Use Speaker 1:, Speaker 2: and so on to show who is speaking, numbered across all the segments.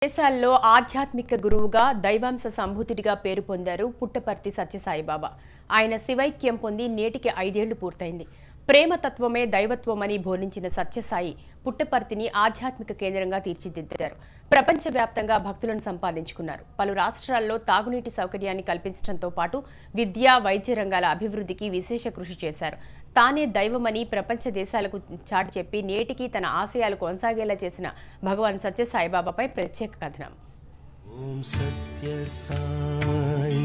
Speaker 1: దేశాల్లో ఆధ్యాత్మిక గురువుగా దైవాంశ సంభూతుడిగా పేరు పొందారు పుట్టపర్తి సత్యసాయిబాబా ఆయన శివైక్యం పొంది నేటికి ఐదేళ్లు పూర్తయింది ప్రేమతత్వమే దైవత్వమని బోధించిన సత్యసాయి పుట్టపర్తిని ఆధ్యాత్మిక కేంద్రంగా తీర్చిదిద్దారు ప్రపంచవ్యాప్తంగా భక్తులను సంపాదించుకున్నారు పలు రాష్ట్రాల్లో తాగునీటి సౌకర్యాన్ని కల్పించడంతో పాటు విద్యా వైద్య రంగాల అభివృద్ధికి విశేష కృషి చేశారు తానే దైవమని ప్రపంచ దేశాలకు చాటి చెప్పి నేటికి తన ఆశయాలు కొనసాగేలా చేసిన భగవాన్ సత్యసాయిబాబాపై ప్రత్యేక కథనం
Speaker 2: ॐ सत्य साई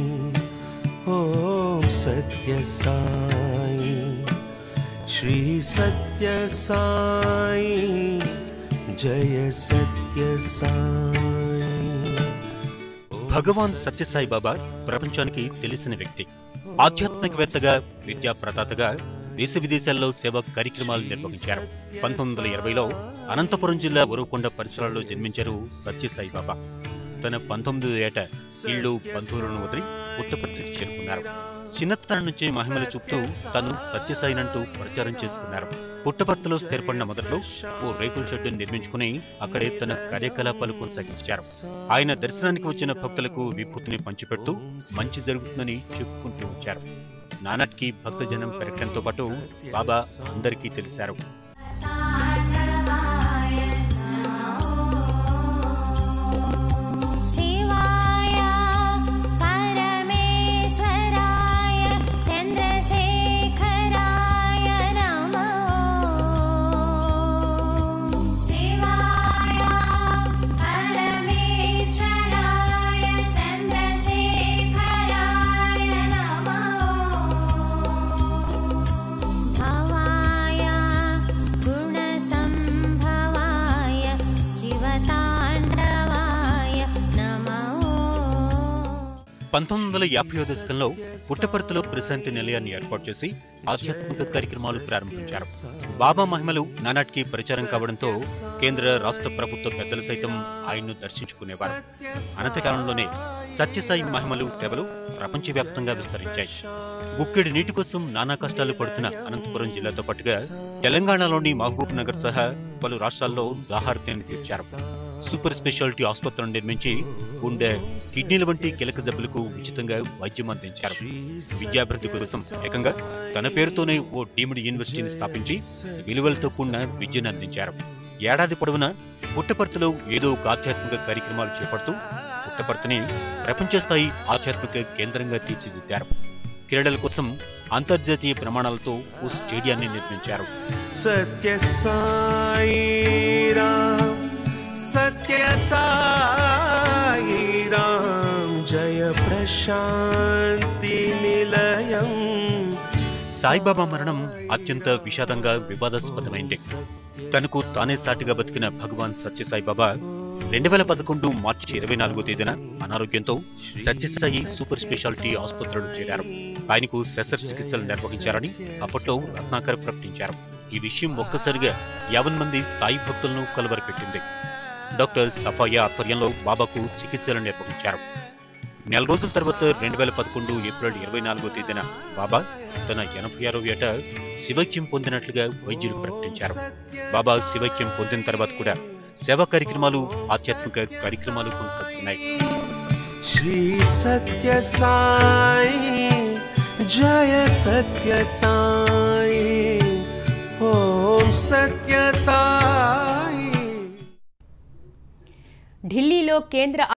Speaker 2: ॐ सत्य साई श्री सत्य साई जय सत्य साई
Speaker 3: భగవాన్ సత్యసాయి బాబా ప్రపంచానికి తెలిసిన వ్యక్తి ఆధ్యాత్మికవేత్తగా విద్యా ప్రదాతగా దేశ విదేశాల్లో సేవా కార్యక్రమాలు నిర్వహించారు పంతొమ్మిది వందల ఇరవైలో అనంతపురం జిల్లా ఉరవకొండ పరిసరాల్లో జన్మించారు సత్యసాయి బాబా తన పంతొమ్మిదో ఏట ఇళ్ళు బంధువులను వదిలి పుట్టపర్తికి చేరుకున్నారు చిన్నతనం నుంచి మహిమలు చూపుతూ తను సత్యసాయినంటూ ప్రచారం చేసుకున్నారు పుట్టపర్తిలో స్థిరపడిన మొదట్లో ఓ రేకుల షెడ్డు నిర్మించుకుని అక్కడే తన కార్యకలాపాలు కొనసాగించారు ఆయన దర్శనానికి వచ్చిన భక్తులకు విభూతిని పంచిపెడుతూ మంచి జరుగుతుందని చెప్పుకుంటూ వచ్చారు నానాటికి భక్తజనం పెరగడంతో పాటు బాబా అందరికీ తెలిశారు
Speaker 4: शिवाय परमेश्वराय चन्द्रशेखराय नमः शिवाय परमेश्वराय चन्द्रशेखराय नमः भवाय गुणसम्भवाय शिवताण्डवाय नमः
Speaker 3: పంతొమ్మిది వందల యాభై దశకంలో పుట్టపర్తిలో ప్రశాంతి నిలయాన్ని ఏర్పాటు చేసి ఆధ్యాత్మిక కార్యక్రమాలు ప్రారంభించారు బాబా మహిమలు నానాటికి ప్రచారం కావడంతో కేంద్ర రాష్ట్ర ప్రభుత్వ పెద్దలు సైతం ఆయన్ను దర్శించుకునేవారు అనంతకాలంలోనే సత్యసాయి మహిమలు సేవలు ప్రపంచవ్యాప్తంగా విస్తరించాయి గుక్కెడి నీటి కోసం నానా కష్టాలు పడుతున్న అనంతపురం జిల్లాతో పాటుగా తెలంగాణలోని మహబూబ్ నగర్ సహా పలు రాష్ట్రాల్లో దాహార్త్యాన్ని తీర్చారు సూపర్ స్పెషాలిటీ ఆసుపత్రులను నిర్మించి గుండె కిడ్నీల వంటి కీలక జబ్బులకు ఉచితంగా వైద్యం అందించారు విద్యాభివృద్ధి కోసం ఏకంగా తన పేరుతోనే ఓ డీమ్డ్ యూనివర్సిటీని స్థాపించి విలువలతో కూడిన విద్యను అందించారు ఏడాది పొడవునా పుట్టపర్తిలో ఏదో ఒక ఆధ్యాత్మిక కార్యక్రమాలు చేపడుతూ పుట్టపర్తిని ప్రపంచ స్థాయి ఆధ్యాత్మిక కేంద్రంగా తీర్చిదిద్దారు క్రీడల కోసం అంతర్జాతీయ ప్రమాణాలతో ఓ స్టేడియాన్ని నిర్మించారు
Speaker 2: सत्य साई राम सत्य साई राम जय प्रशान्ति निलयम्
Speaker 3: సాయిబాబా మరణం అత్యంత విషాదంగా వివాదాస్పదమైంది తనకు తానే సాటిగా బతికిన భగవాన్ సత్యసాయిబాబా రెండు వేల పదకొండు మార్చి ఇరవై నాలుగో తేదీన అనారోగ్యంతో సత్యసాయి సూపర్ స్పెషాలిటీ ఆసుపత్రిలో చేరారు ఆయనకు శస్త్రచికిత్సలు నిర్వహించారని అప్పట్లో రత్నాకర్ ప్రకటించారు ఈ విషయం ఒక్కసారిగా యావన్ మంది సాయి భక్తులను కలవరపెట్టింది డాక్టర్ సఫాయా ఆధ్వర్యంలో బాబాకు చికిత్సలు నిర్వహించారు నెల రోజుల తర్వాత రెండు వేల పదకొండు ఏప్రిల్ ఇరవై నాలుగో తేదీన బాబా తన ఎనభై ఆరో ఏట శివైక్యం పొందినట్లుగా వైద్యులు ప్రకటించారు బాబా శివైక్యం పొందిన తర్వాత కూడా సేవా కార్యక్రమాలు ఆధ్యాత్మిక కార్యక్రమాలు కొనసాగుతున్నాయి
Speaker 2: श्री सत्य साई जय सत्य साई ॐ सत्य साई
Speaker 1: ఢిల్లీలో కేంద్ర